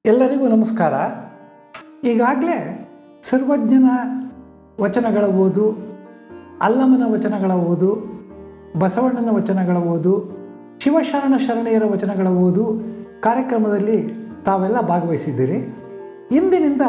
ಎಲ್ಲರಿಗೂ ನಮಸ್ಕಾರ ಈಗಾಗಲೇ ಸರ್ವಜ್ಞನ ವಚನಗಳ ಓದು ಅಲ್ಲಮನ ವಚನಗಳ ಓದು ಬಸವಣ್ಣನ ವಚನಗಳ ಓದು ಶಿವಶರಣ ಶರಣೆಯರ ವಚನಗಳ ಓದು ಕಾರ್ಯಕ್ರಮದಲ್ಲಿ ತಾವೆಲ್ಲ ಭಾಗವಹಿಸಿದ್ದೀರಿ ಇಂದಿನಿಂದ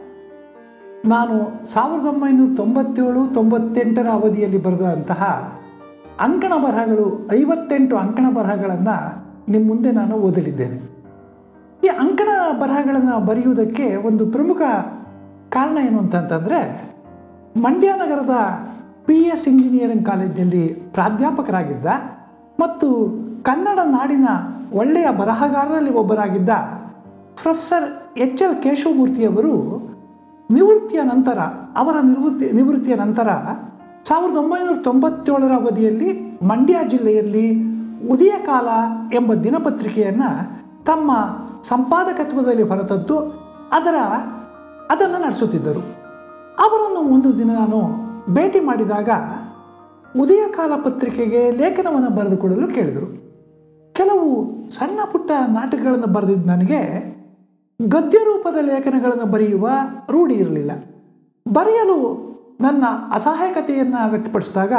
ನಾನು ಸಾವಿರದ ಒಂಬೈನೂರ ತೊಂಬತ್ತೇಳು ತೊಂಬತ್ತೆಂಟರ ಅವಧಿಯಲ್ಲಿ ಬರೆದಂತಹ ಅಂಕಣ ಬರಹಗಳು ಐವತ್ತೆಂಟು ಅಂಕಣ ಬರಹಗಳನ್ನು ನಿಮ್ಮ ಮುಂದೆ ನಾನು ಓದಲಿದ್ದೇನೆ ಈ ಅಂಕಣ ಬರಹಗಳನ್ನು ಬರೆಯುವುದಕ್ಕೆ ಒಂದು ಪ್ರಮುಖ ಕಾರಣ ಏನು ಅಂತಂತಂದರೆ ಮಂಡ್ಯ ನಗರದ ಪಿ ಎಸ್ ಇಂಜಿನಿಯರಿಂಗ್ ಕಾಲೇಜಿನಲ್ಲಿ ಪ್ರಾಧ್ಯಾಪಕರಾಗಿದ್ದ ಮತ್ತು ಕನ್ನಡ ನಾಡಿನ ಒಳ್ಳೆಯ ಬರಹಗಾರರಲ್ಲಿ ಒಬ್ಬರಾಗಿದ್ದ ಪ್ರೊಫೆಸರ್ ಎಚ್ ಎಲ್ ಕೇಶವಮೂರ್ತಿಯವರು ನಿವೃತ್ತಿಯ ನಂತರ ಅವರ ನಿವೃತ್ತಿ ನಿವೃತ್ತಿಯ ನಂತರ ಸಾವಿರದ ಒಂಬೈನೂರ ತೊಂಬತ್ತೇಳರ ಅವಧಿಯಲ್ಲಿ ಮಂಡ್ಯ ಜಿಲ್ಲೆಯಲ್ಲಿ ಉದಯಕಾಲ ಎಂಬ ದಿನಪತ್ರಿಕೆಯನ್ನು ತಮ್ಮ ಸಂಪಾದಕತ್ವದಲ್ಲಿ ಹೊರತದ್ದು ಅದರ ಅದನ್ನು ನಡೆಸುತ್ತಿದ್ದರು ಅವರನ್ನು ಒಂದು ದಿನ ನಾನು ಭೇಟಿ ಮಾಡಿದಾಗ ಉದಯಕಾಲ ಪತ್ರಿಕೆಗೆ ಲೇಖನವನ್ನು ಬರೆದುಕೊಡಲು ಕೇಳಿದರು ಕೆಲವು ಸಣ್ಣ ಪುಟ್ಟ ನಾಟಕಗಳನ್ನು ಬರೆದಿದ್ದ ನನಗೆ ಗದ್ಯ ರೂಪದ ಲೇಖನಗಳನ್ನು ಬರೆಯುವ ರೂಢಿ ಇರಲಿಲ್ಲ ಬರೆಯಲು ನನ್ನ ಅಸಹಾಯಕತೆಯನ್ನು ವ್ಯಕ್ತಪಡಿಸಿದಾಗ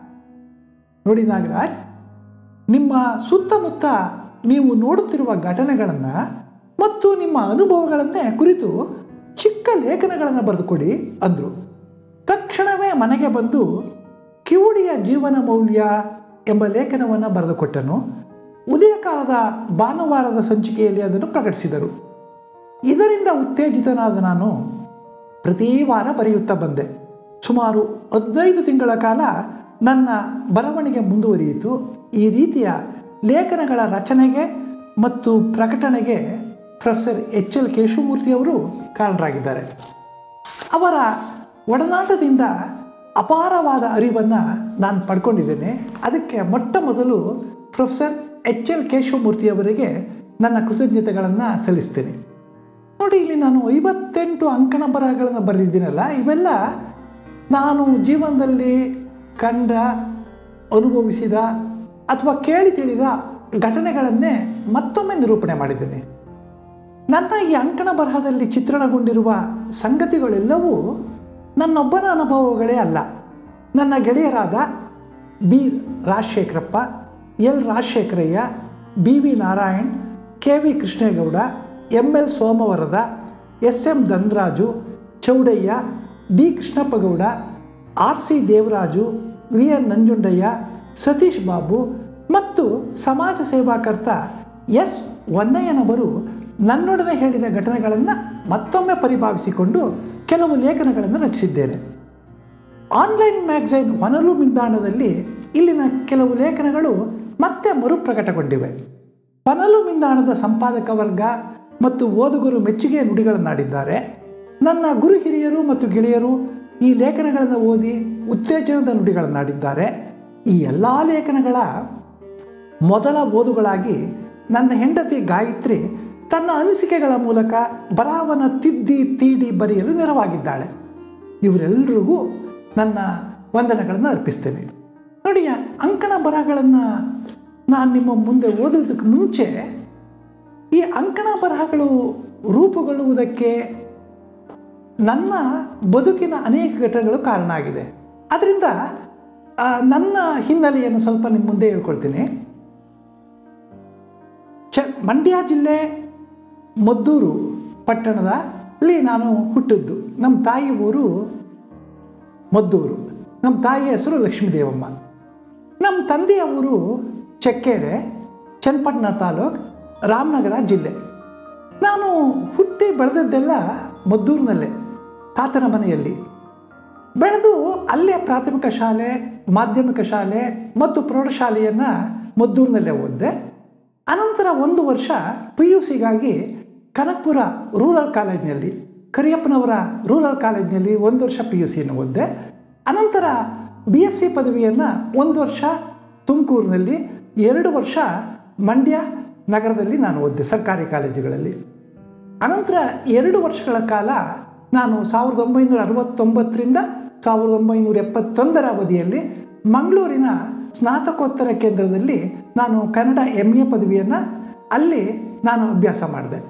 ನೋಡಿ ನಾಗರಾಜ್ ನಿಮ್ಮ ಸುತ್ತಮುತ್ತ ನೀವು ನೋಡುತ್ತಿರುವ ಘಟನೆಗಳನ್ನು ಮತ್ತು ನಿಮ್ಮ ಅನುಭವಗಳನ್ನೇ ಕುರಿತು ಚಿಕ್ಕ ಲೇಖನಗಳನ್ನು ಬರೆದುಕೊಡಿ ಅಂದರು ತಕ್ಷಣವೇ ಮನೆಗೆ ಬಂದು ಕಿವುಡಿಯ ಜೀವನ ಮೌಲ್ಯ ಎಂಬ ಲೇಖನವನ್ನು ಬರೆದುಕೊಟ್ಟನು ಉದಯಕಾಲದ ಭಾನುವಾರದ ಸಂಚಿಕೆಯಲ್ಲಿ ಅದನ್ನು ಪ್ರಕಟಿಸಿದರು ಇದರಿಂದ ಉತ್ತೇಜಿತನಾದ ನಾನು ಪ್ರತಿ ವಾರ ಬರೆಯುತ್ತಾ ಬಂದೆ ಸುಮಾರು ಹದಿನೈದು ತಿಂಗಳ ಕಾಲ ನನ್ನ ಬರವಣಿಗೆ ಮುಂದುವರಿಯಿತು ಈ ರೀತಿಯ ಲೇಖನಗಳ ರಚನೆಗೆ ಮತ್ತು ಪ್ರಕಟಣೆಗೆ ಪ್ರೊಫೆಸರ್ ಎಚ್ ಎಲ್ ಕೇಶವಮೂರ್ತಿಯವರು ಕಾರಣರಾಗಿದ್ದಾರೆ ಅವರ ಒಡನಾಟದಿಂದ ಅಪಾರವಾದ ಅರಿವನ್ನು ನಾನು ಪಡ್ಕೊಂಡಿದ್ದೇನೆ ಅದಕ್ಕೆ ಮೊಟ್ಟ ಮೊದಲು ಪ್ರೊಫೆಸರ್ ಎಚ್ ಎಲ್ ಕೇಶವಮೂರ್ತಿಯವರಿಗೆ ನನ್ನ ಕೃತಜ್ಞತೆಗಳನ್ನು ಸಲ್ಲಿಸ್ತೇನೆ ನೋಡಿ ಇಲ್ಲಿ ನಾನು ಐವತ್ತೆಂಟು ಅಂಕಣ ಬರಹಗಳನ್ನು ಬರೆದಿದ್ದೀನಲ್ಲ ಇವೆಲ್ಲ ನಾನು ಜೀವನದಲ್ಲಿ ಕಂಡ ಅನುಭವಿಸಿದ ಅಥವಾ ಕೇಳಿ ತಿಳಿದ ಘಟನೆಗಳನ್ನೇ ಮತ್ತೊಮ್ಮೆ ನಿರೂಪಣೆ ಮಾಡಿದ್ದೇನೆ ನನ್ನ ಈ ಅಂಕಣ ಬರಹದಲ್ಲಿ ಚಿತ್ರಣಗೊಂಡಿರುವ ಸಂಗತಿಗಳೆಲ್ಲವೂ ನನ್ನೊಬ್ಬನ ಅನುಭವಗಳೇ ಅಲ್ಲ ನನ್ನ ಗೆಳೆಯರಾದ B Rajashekharappa L Rajashekharaiah B V Narayan K V Krishnegowda M L Somavarada S M Dhanraju Choudaiah D Krishnappagowda R C Devaraju V N Nanjundaiah Satish Babu ಮತ್ತು ಸಮಾಜ ಸೇವಾಕರ್ತ ಎಸ್ ವನ್ನಯ್ಯನವರು ನನ್ನೊಡನೆ ಹೇಳಿದ ಘಟನೆಗಳನ್ನು ಮತ್ತೊಮ್ಮೆ ಪರಿಭಾವಿಸಿಕೊಂಡು ಕೆಲವು ಲೇಖನಗಳನ್ನು ರಚಿಸಿದ್ದೇನೆ ಆನ್ಲೈನ್ ಮ್ಯಾಗಝೈನ್ ಹೊನಲು ಮಿಂದಾಣದಲ್ಲಿ ಇಲ್ಲಿನ ಕೆಲವು ಲೇಖನಗಳು ಮತ್ತೆ ಮರುಪ್ರಕಟಗೊಂಡಿವೆ ಹೊನಲು ಮಿಂದಾಣದ ಸಂಪಾದಕ ವರ್ಗ ಮತ್ತು ಓದುಗರು ಮೆಚ್ಚುಗೆಯ ನುಡಿಗಳನ್ನಾಡಿದ್ದಾರೆ ನನ್ನ ಗುರು ಹಿರಿಯರು ಮತ್ತು ಗೆಳೆಯರು ಈ ಲೇಖನಗಳನ್ನು ಓದಿ ಉತ್ತೇಜನದ ನುಡಿಗಳನ್ನಾಡಿದ್ದಾರೆ ಈ ಎಲ್ಲ ಲೇಖನಗಳ ಮೊದಲ ಓದುಗಳಾಗಿ ನನ್ನ ಹೆಂಡತಿ ಗಾಯತ್ರಿ ತನ್ನ ಅನಿಸಿಕೆಗಳ ಮೂಲಕ ಬರಹವನ್ನು ತಿದ್ದಿ ತೀಡಿ ಬರೆಯಲು ನೆರವಾಗಿದ್ದಾಳೆ ಇವರೆಲ್ಲರಿಗೂ ನನ್ನ ವಂದನೆಗಳನ್ನು ಅರ್ಪಿಸ್ತೇನೆ ನೋಡಿ ಅಂಕಣ ಬರಹಗಳನ್ನು ನಾನು ನಿಮ್ಮ ಮುಂದೆ ಓದೋದಕ್ಕೆ ಮುಂಚೆ ಈ ಅಂಕಣ ಬರಹಗಳು ರೂಪುಗೊಳ್ಳುವುದಕ್ಕೆ ನನ್ನ ಬದುಕಿನ ಅನೇಕ ಘಟನೆಗಳು ಕಾರಣ ಆಗಿದೆ ಅದರಿಂದ ನನ್ನ ಹಿನ್ನೆಲೆಯನ್ನು ಸ್ವಲ್ಪ ನಿಮ್ಮ ಮುಂದೆ ಹೇಳ್ಕೊಳ್ತೀನಿ ಚ ಮಂಡ್ಯ ಜಿಲ್ಲೆ ಮದ್ದೂರು ಪಟ್ಟಣದಲ್ಲಿ ನಾನು ಹುಟ್ಟಿದ್ದು ನಮ್ಮ ತಾಯಿ ಊರು ಮದ್ದೂರು ನಮ್ಮ ತಾಯಿ ಹೆಸರು ಲಕ್ಷ್ಮೀದೇವಮ್ಮ ನಮ್ಮ ತಂದೆಯ ಊರು ಚಕ್ಕೆರೆ ಚನ್ನಪಟ್ಟಣ ತಾಲೂಕು ರಾಮನಗರ ಜಿಲ್ಲೆ ನಾನು ಹುಟ್ಟಿ ಬೆಳೆದದ್ದೆಲ್ಲ ಮದ್ದೂರಿನಲ್ಲೇ ತಾತನ ಮನೆಯಲ್ಲಿ ಬೆಳೆದು ಅಲ್ಲೇ ಪ್ರಾಥಮಿಕ ಶಾಲೆ ಮಾಧ್ಯಮಿಕ ಶಾಲೆ ಮತ್ತು ಪ್ರೌಢಶಾಲೆಯನ್ನು ಮದ್ದೂರಿನಲ್ಲೇ ಓದಿದೆ ಅನಂತರ ಒಂದು ವರ್ಷ ಪಿ ಯು ಸಿಗಾಗಿ ಕನಕಪುರ ರೂರಲ್ ಕಾಲೇಜಿನಲ್ಲಿ ಕರಿಯಪ್ಪನವರ ರೂರಲ್ ಕಾಲೇಜಿನಲ್ಲಿ ಒಂದು ವರ್ಷ ಪಿ ಯು ಸಿಯನ್ನು ಓದಿದೆ ಅನಂತರ ಬಿ ಎಸ್ ಸಿ ಪದವಿಯನ್ನು ಒಂದು ವರ್ಷ ತುಮಕೂರಿನಲ್ಲಿ ಎರಡು ವರ್ಷ ಮಂಡ್ಯ ನಗರದಲ್ಲಿ ನಾನು ಓದಿದೆ ಸರ್ಕಾರಿ ಕಾಲೇಜುಗಳಲ್ಲಿ ಅನಂತರ ಎರಡು ವರ್ಷಗಳ ಕಾಲ ನಾನು ಸಾವಿರದ ಒಂಬೈನೂರ ಅರವತ್ತೊಂಬತ್ತರಿಂದ ಸಾವಿರದ ಒಂಬೈನೂರ ಎಪ್ಪತ್ತೊಂದರ ಅವಧಿಯಲ್ಲಿ ಮಂಗಳೂರಿನ ಸ್ನಾತಕೋತ್ತರ ಕೇಂದ್ರದಲ್ಲಿ ನಾನು ಕನ್ನಡ ಎಮ್ ಎ ಪದವಿಯನ್ನು ಅಲ್ಲಿ ನಾನು ಅಭ್ಯಾಸ ಮಾಡಿದೆ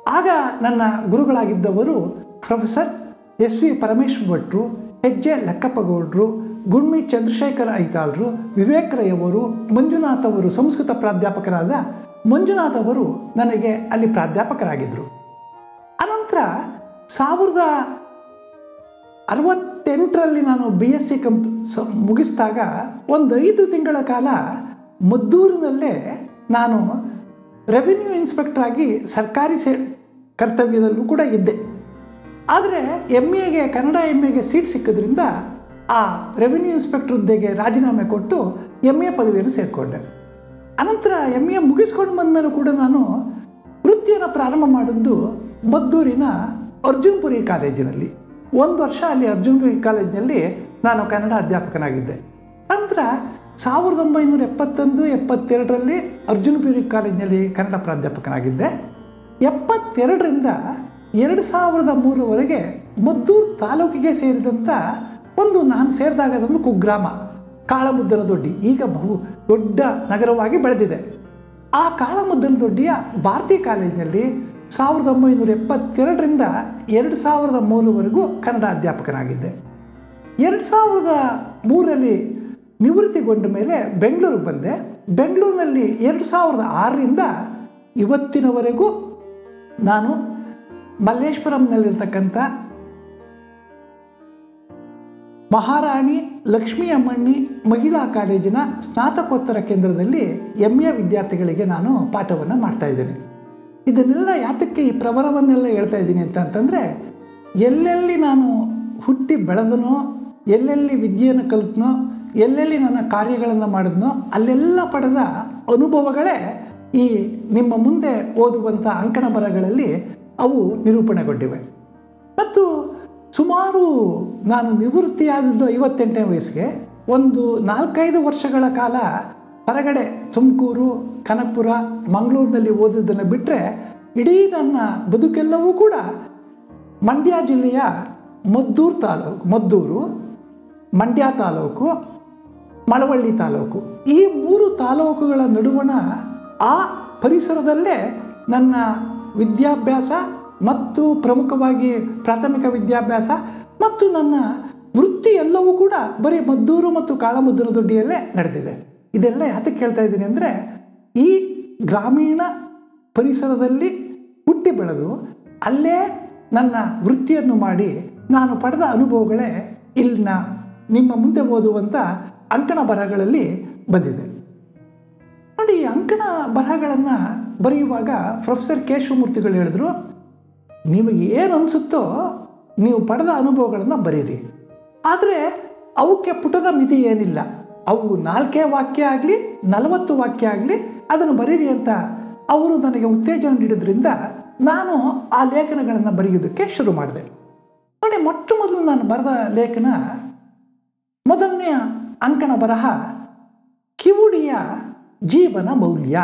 ಆಗ ನನ್ನ ಗುರುಗಳಾಗಿದ್ದವರು ಪ್ರೊಫೆಸರ್ ಎಸ್ ವಿ ಪರಮೇಶ್ವರ್ ಭಟ್ರು ಎಚ್ ಜೆ ಲೆಕ್ಕಪ್ಪಗೌಡರು ಗುಣ್ಮಿ ಚಂದ್ರಶೇಖರ ಐತಾಳ್ರು ವಿವೇಕ್ ರೈ ಅವರು ಮಂಜುನಾಥ್ ಅವರು ಸಂಸ್ಕೃತ ಪ್ರಾಧ್ಯಾಪಕರಾದ ಮಂಜುನಾಥ್ ಅವರು ನನಗೆ ಅಲ್ಲಿ ಪ್ರಾಧ್ಯಾಪಕರಾಗಿದ್ದರು ಅನಂತರ ಸಾವಿರದ ಅರವತ್ತೆಂಟರಲ್ಲಿ ನಾನು ಬಿ ಎಸ್ ಸಿ ಕಂಪ್ ಸ ಮುಗಿಸಿದಾಗ ಒಂದು ಐದು ತಿಂಗಳ ಕಾಲ ಮದ್ದೂರಿನಲ್ಲೇ ನಾನು ರೆವಿನ್ಯೂ ಇನ್ಸ್ಪೆಕ್ಟರ್ ಆಗಿ ಸರ್ಕಾರಿ ಸೇ ಕರ್ತವ್ಯದಲ್ಲೂ ಕೂಡ ಇದ್ದೆ ಆದರೆ ಎಮ್ ಎಗೆ ಕನ್ನಡ ಎಮ್ ಎಗೆ ಸೀಟ್ ಸಿಕ್ಕಿದ್ರಿಂದ ಆ ರೆವಿನ್ಯೂ ಇನ್ಸ್ಪೆಕ್ಟರ್ ಹುದ್ದೆಗೆ ರಾಜೀನಾಮೆ ಕೊಟ್ಟು ಎಮ್ ಎ ಪದವಿಯನ್ನು ಸೇರಿಕೊಂಡೆ ಅನಂತರ ಎಮ್ ಎ ಮುಗಿಸ್ಕೊಂಡು ಬಂದಮೇಲೂ ಕೂಡ ನಾನು ವೃತ್ತಿಯನ್ನು ಪ್ರಾರಂಭ ಮಾಡಿದ್ದು ಮದ್ದೂರಿನ ಅರ್ಜುನ್ಪುರಿ ಕಾಲೇಜಿನಲ್ಲಿ ಒಂದು ವರ್ಷ ಅಲ್ಲಿ ಅರ್ಜುನ್ಪುರಿ ಕಾಲೇಜಿನಲ್ಲಿ ನಾನು ಕನ್ನಡ ಅಧ್ಯಾಪಕನಾಗಿದ್ದೆ ನಂತರ ಸಾವಿರದ ಒಂಬೈನೂರ ಎಪ್ಪತ್ತೊಂದು ಎಪ್ಪತ್ತೆರಡರಲ್ಲಿ ಅರ್ಜುನ್ಪುರಿ ಕಾಲೇಜಿನಲ್ಲಿ ಕನ್ನಡ ಪ್ರಾಧ್ಯಾಪಕನಾಗಿದ್ದೆ ಎಪ್ಪತ್ತೆರಡರಿಂದ ಎರಡು ಸಾವಿರದ ಮೂರವರೆಗೆ ಮದ್ದೂರು ತಾಲೂಕಿಗೆ ಸೇರಿದಂಥ ಒಂದು ನಾನು ಸೇರಿದಾಗ ಅದೊಂದು ಕುಗ್ರಾಮ ಕಾಳಮುದ್ದನ ದೊಡ್ಡಿ ಈಗ ಬಹು ದೊಡ್ಡ ನಗರವಾಗಿ ಬೆಳೆದಿದೆ ಆ ಕಾಳಮುದ್ದನ ದೊಡ್ಡಿಯ ಭಾರತಿ ಕಾಲೇಜಿನಲ್ಲಿ ಸಾವಿರದ ಒಂಬೈನೂರ ಎಪ್ಪತ್ತೆರಡರಿಂದ ಎರಡು ಸಾವಿರದ ಮೂರವರೆಗೂ ಕನ್ನಡ ಅಧ್ಯಾಪಕನಾಗಿದ್ದೆ ಎರಡು ಸಾವಿರದ ಮೂರರಲ್ಲಿ ನಿವೃತ್ತಿಗೊಂಡ ಮೇಲೆ ಬೆಂಗಳೂರಿಗೆ ಬಂದೆ ಬೆಂಗಳೂರಿನಲ್ಲಿ ಎರಡು ಸಾವಿರದ ಆರರಿಂದ ಇವತ್ತಿನವರೆಗೂ ನಾನು ಮಲ್ಲೇಶ್ವರಂನಲ್ಲಿರ್ತಕ್ಕಂಥ ಮಹಾರಾಣಿ ಲಕ್ಷ್ಮೀ ಅಮ್ಮಣ್ಣಿ ಮಹಿಳಾ ಕಾಲೇಜಿನ ಸ್ನಾತಕೋತ್ತರ ಕೇಂದ್ರದಲ್ಲಿ ಎಮ್ ಎ ವಿದ್ಯಾರ್ಥಿಗಳಿಗೆ ನಾನು ಪಾಠವನ್ನು ಮಾಡ್ತಾ ಇದ್ದೇನೆ ಇದನ್ನೆಲ್ಲ ಯಾತಕ್ಕೆ ಈ ಪ್ರವರವನ್ನೆಲ್ಲ ಹೇಳ್ತಾ ಇದ್ದೀನಿ ಅಂತ ಅಂತಂದರೆ ಎಲ್ಲೆಲ್ಲಿ ನಾನು ಹುಟ್ಟಿ ಬೆಳೆದನೋ ಎಲ್ಲೆಲ್ಲಿ ವಿದ್ಯೆಯನ್ನು ಕಲಿತನೋ ಎಲ್ಲೆಲ್ಲಿ ನನ್ನ ಕಾರ್ಯಗಳನ್ನು ಮಾಡಿದ್ನೋ ಅಲ್ಲೆಲ್ಲ ಪಡೆದ ಅನುಭವಗಳೇ ಈ ನಿಮ್ಮ ಮುಂದೆ ಓದುವಂಥ ಅಂಕಣ ಬರಗಳಲ್ಲಿ ಅವು ನಿರೂಪಣೆಗೊಂಡಿವೆ ಮತ್ತು ಸುಮಾರು ನಾನು ನಿವೃತ್ತಿಯಾದದ್ದು ಐವತ್ತೆಂಟನೇ ವಯಸ್ಸಿಗೆ ಒಂದು ನಾಲ್ಕೈದು ವರ್ಷಗಳ ಕಾಲ ಹೊರಗಡೆ ತುಮಕೂರು ಕನಕಪುರ ಮಂಗಳೂರಿನಲ್ಲಿ ಓದಿದ್ದನ್ನು ಬಿಟ್ಟರೆ ಇಡೀ ನನ್ನ ಬದುಕೆಲ್ಲವೂ ಕೂಡ ಮಂಡ್ಯ ಜಿಲ್ಲೆಯ ಮದ್ದೂರು ತಾಲೂಕು ಮದ್ದೂರು ಮಂಡ್ಯ ತಾಲೂಕು ಮಳವಳ್ಳಿ ತಾಲೂಕು ಈ ಮೂರು ತಾಲೂಕುಗಳ ನಡುವಣ ಆ ಪರಿಸರದಲ್ಲೇ ನನ್ನ ವಿದ್ಯಾಭ್ಯಾಸ ಮತ್ತು ಪ್ರಮುಖವಾಗಿ ಪ್ರಾಥಮಿಕ ವಿದ್ಯಾಭ್ಯಾಸ ಮತ್ತು ನನ್ನ ವೃತ್ತಿ ಎಲ್ಲವೂ ಕೂಡ ಬರೀ ಮದ್ದೂರು ಮತ್ತು ಕಾಳಮದ್ದೂರು ದೊಡ್ಡಿಯಲ್ಲೇ ನಡೆದಿದೆ ಇದೆಲ್ಲ ಯಾತಕ್ಕೆ ಹೇಳ್ತಾ ಇದ್ದೀನಿ ಅಂದರೆ ಈ ಗ್ರಾಮೀಣ ಪರಿಸರದಲ್ಲಿ ಹುಟ್ಟಿ ಬೆಳೆದು ಅಲ್ಲೇ ನನ್ನ ವೃತ್ತಿಯನ್ನು ಮಾಡಿ ನಾನು ಪಡೆದ ಅನುಭವಗಳೇ ಇಲ್ಲಿನ ನಿಮ್ಮ ಮುಂದೆ ಓದುವಂಥ ಅಂಕಣ ಬರಹಗಳಲ್ಲಿ ಬಂದಿದೆ ನೋಡಿ ಈ ಅಂಕಣ ಬರಹಗಳನ್ನು ಬರೆಯುವಾಗ ಪ್ರೊಫೆಸರ್ ಕೆ ಶಿವಮೂರ್ತಿಗಳು ಹೇಳಿದ್ರು ನಿಮಗೆ ಏನು ಅನಿಸುತ್ತೋ ನೀವು ಪಡೆದ ಅನುಭವಗಳನ್ನು ಬರೀರಿ ಆದರೆ ಅವಕ್ಕೆ ಪುಟದ ಮಿತಿ ಏನಿಲ್ಲ ಅವು ನಾಲ್ಕೇ ವಾಕ್ಯ ಆಗಲಿ ನಲವತ್ತು ವಾಕ್ಯ ಆಗಲಿ ಅದನ್ನು ಬರೀರಿ ಅಂತ ಅವರು ನನಗೆ ಉತ್ತೇಜನ ನೀಡೋದ್ರಿಂದ ನಾನು ಆ ಲೇಖನಗಳನ್ನು ಬರೆಯೋದಕ್ಕೆ ಶುರು ಮಾಡಿದೆ ನೋಡಿ ಮೊಟ್ಟ ಮೊದಲು ನಾನು ಬರೆದ ಲೇಖನ ಮೊದಲನೆಯ ಅಂಕಣ ಬರಹ ಕಿವುಡಿಯ ಜೀವನ ಮೌಲ್ಯ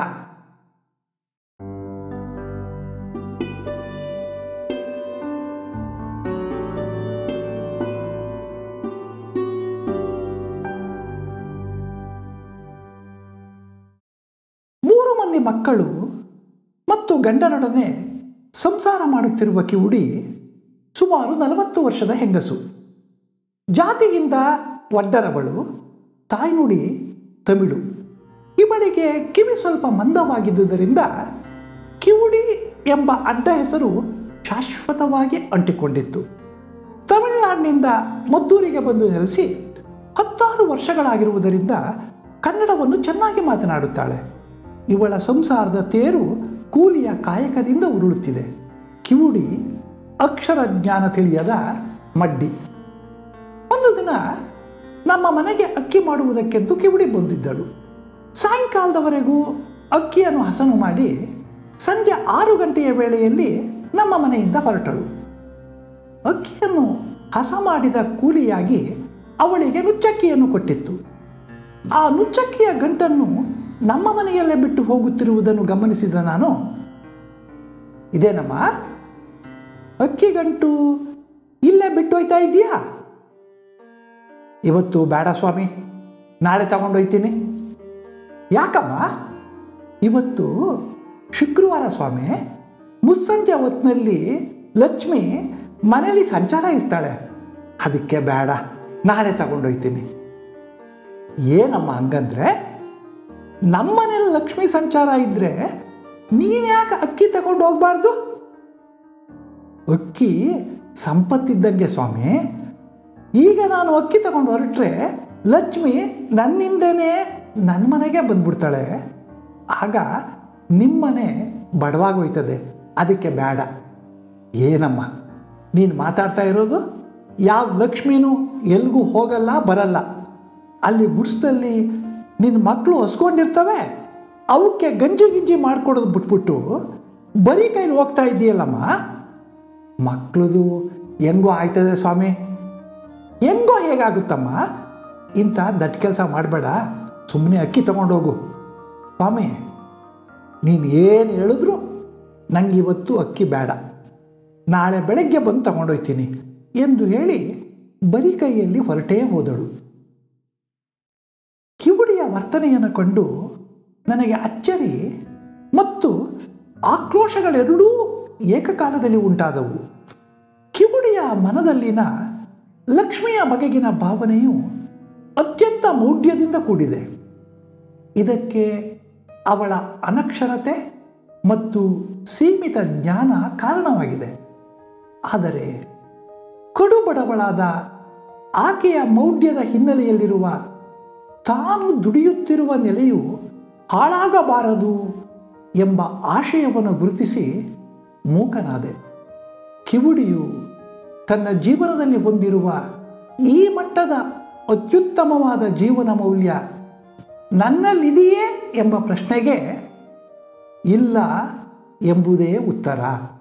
ಮೂರು ಮಂದಿ ಮಕ್ಕಳು ಮತ್ತು ಗಂಡನೊಡನೆ ಸಂಸಾರ ಮಾಡುತ್ತಿರುವ ಕಿವುಡಿ ಸುಮಾರು ನಲವತ್ತು ವರ್ಷದ ಹೆಂಗಸು ಜಾತಿಯಿಂದ ಒಡ್ಡರವಳು ತಾಯ್ನುಡಿ ತಮಿಳು ಇವಳಿಗೆ ಕಿವಿ ಸ್ವಲ್ಪ ಮಂದವಾಗಿದ್ದುದರಿಂದ ಕಿವುಡಿ ಎಂಬ ಅಡ್ಡ ಹೆಸರು ಶಾಶ್ವತವಾಗಿ ಅಂಟಿಕೊಂಡಿತ್ತು ತಮಿಳುನಾಡಿನಿಂದ ಮದ್ದೂರಿಗೆ ಬಂದು ನೆಲೆಸಿ ಹತ್ತಾರು ವರ್ಷಗಳಾಗಿರುವುದರಿಂದ ಕನ್ನಡವನ್ನು ಚೆನ್ನಾಗಿ ಮಾತನಾಡುತ್ತಾಳೆ ಇವಳ ಸಂಸಾರದ ತೇರು ಕೂಲಿಯ ಕಾಯಕದಿಂದ ಉರುಳುತ್ತಿದೆ ಕಿವುಡಿ ಅಕ್ಷರ ಜ್ಞಾನ ತಿಳಿಯದ ಮಡ್ಡಿ ಒಂದು ದಿನ ನಮ್ಮ ಮನೆಗೆ ಅಕ್ಕಿ ಮಾಡುವುದಕ್ಕೆಂದು ಕಿವುಡಿ ಬಂದಿದ್ದಳು ಸಾಯಂಕಾಲದವರೆಗೂ ಅಕ್ಕಿಯನ್ನು ಹಸನು ಮಾಡಿ ಸಂಜೆ ಆರು ಗಂಟೆಯ ವೇಳೆಯಲ್ಲಿ ನಮ್ಮ ಮನೆಯಿಂದ ಹೊರಟಳು ಅಕ್ಕಿಯನ್ನು ಹಸ ಮಾಡಿದ ಕೂಲಿಯಾಗಿ ಅವಳಿಗೆ ನುಚ್ಚಕ್ಕಿಯನ್ನು ಕೊಟ್ಟಿತ್ತು ಆ ನುಚ್ಚಕ್ಕಿಯ ಗಂಟನ್ನು ನಮ್ಮ ಮನೆಯಲ್ಲೇ ಬಿಟ್ಟು ಹೋಗುತ್ತಿರುವುದನ್ನು ಗಮನಿಸಿದ ನಾನು ಇದೇನಮ್ಮ ಅಕ್ಕಿ ಗಂಟು ಇಲ್ಲೇ ಬಿಟ್ಟು ಹೋಯ್ತಾ ಇದೆಯಾ ಇವತ್ತು ಬೇಡ ಸ್ವಾಮಿ ನಾಳೆ ತಗೊಂಡೋಯ್ತೀನಿ ಯಾಕಮ್ಮ ಇವತ್ತು ಶುಕ್ರವಾರ ಸ್ವಾಮಿ ಮುಸ್ಸಂಜೆ ಹೊತ್ತಿನಲ್ಲಿ ಲಕ್ಷ್ಮಿ ಮನೇಲಿ ಸಂಚಾರ ಇರ್ತಾಳೆ ಅದಕ್ಕೆ ಬೇಡ ನಾಳೆ ತಗೊಂಡೋಗ್ತೀನಿ ಏನಮ್ಮ ಹಂಗಂದ್ರೆ ನಮ್ಮನೇಲಿ ಲಕ್ಷ್ಮಿ ಸಂಚಾರ ಇದ್ದರೆ ನೀನು ಯಾಕೆ ಅಕ್ಕಿ ತಗೊಂಡು ಹೋಗ್ಬಾರ್ದು ಅಕ್ಕಿ ಸಂಪತ್ತಿದ್ದಂಗೆ ಸ್ವಾಮಿ ಈಗ ನಾನು ಅಕ್ಕಿ ತಗೊಂಡು ಹೊರಟ್ರೆ ಲಕ್ಷ್ಮಿ ನನ್ನಿಂದನೇ ನನ್ನ ಮನೆಗೆ ಬಂದ್ಬಿಡ್ತಾಳೆ ಆಗ ನಿಮ್ಮನೆ ಬಡವಾಗೋಯ್ತದೆ ಅದಕ್ಕೆ ಬೇಡ ಏನಮ್ಮ ನೀನು ಮಾತಾಡ್ತಾ ಇರೋದು ಯಾವ ಲಕ್ಷ್ಮಿನೂ ಎಲ್ಗೂ ಹೋಗಲ್ಲ ಬರಲ್ಲ ಅಲ್ಲಿ ಗುಡ್ಸ್ದಲ್ಲಿ ನಿನ್ನ ಮಕ್ಕಳು ಹೊಸ್ಕೊಂಡಿರ್ತವೆ ಅವಕ್ಕೆ ಗಂಜಿ ಗಿಂಜಿ ಮಾಡ್ಕೊಡೋದು ಬಿಟ್ಬಿಟ್ಟು ಬರೀ ಕೈಲಿ ಹೋಗ್ತಾ ಇದ್ದೀಯಲ್ಲಮ್ಮ ಮಕ್ಕಳದು ಹೆಂಗೋ ಆಯ್ತದೆ ಸ್ವಾಮಿ ಹೆಂಗೋ ಹೇಗಾಗುತ್ತಮ್ಮ ಇಂಥ ದಟ್ ಕೆಲಸ ಮಾಡಬೇಡ ಸುಮ್ಮನೆ ಅಕ್ಕಿ ತಗೊಂಡೋಗು ಸ್ವಾಮಿ ನೀನು ಏನು ಹೇಳಿದ್ರು ನಂಗೆ ಇವತ್ತು ಅಕ್ಕಿ ಬೇಡ ನಾಳೆ ಬೆಳಗ್ಗೆ ಬಂದು ತಗೊಂಡೋಗ್ತೀನಿ ಎಂದು ಹೇಳಿ ಬರೀ ಕೈಯಲ್ಲಿ ಹೊರಟೇ ಹೋದಳು ಕಿವುಡಿಯ ವರ್ತನೆಯನ್ನು ಕಂಡು ನನಗೆ ಅಚ್ಚರಿ ಮತ್ತು ಆಕ್ರೋಶಗಳೆರಡೂ ಏಕಕಾಲದಲ್ಲಿ ಉಂಟಾದವು ಕಿವುಡಿಯ ಮನದಲ್ಲಿನ ಲಕ್ಷ್ಮಿಯ ಬಗೆಗಿನ ಭಾವನೆಯು ಅತ್ಯಂತ ಮೌಢ್ಯದಿಂದ ಕೂಡಿದೆ ಇದಕ್ಕೆ ಅವಳ ಅನಕ್ಷರತೆ ಮತ್ತು ಸೀಮಿತ ಜ್ಞಾನ ಕಾರಣವಾಗಿದೆ ಆದರೆ ಕಡುಬಡವಳಾದ ಆಕೆಯ ಮೌಢ್ಯದ ಹಿನ್ನೆಲೆಯಲ್ಲಿರುವ ತಾನು ದುಡಿಯುತ್ತಿರುವ ನೆಲೆಯು ಹಾಳಾಗಬಾರದು ಎಂಬ ಆಶಯವನ್ನು ಗುರುತಿಸಿ ಮೂಕನಾದೆ ಕಿವುಡಿಯು ತನ್ನ ಜೀವನದಲ್ಲಿ ಹೊಂದಿರುವ ಈ ಮಟ್ಟದ ಅತ್ಯುತ್ತಮವಾದ ಜೀವನ ಮೌಲ್ಯ ನನ್ನಲ್ಲಿದೆಯೇ ಎಂಬ ಪ್ರಶ್ನೆಗೆ ಇಲ್ಲ ಎಂಬುದೇ ಉತ್ತರ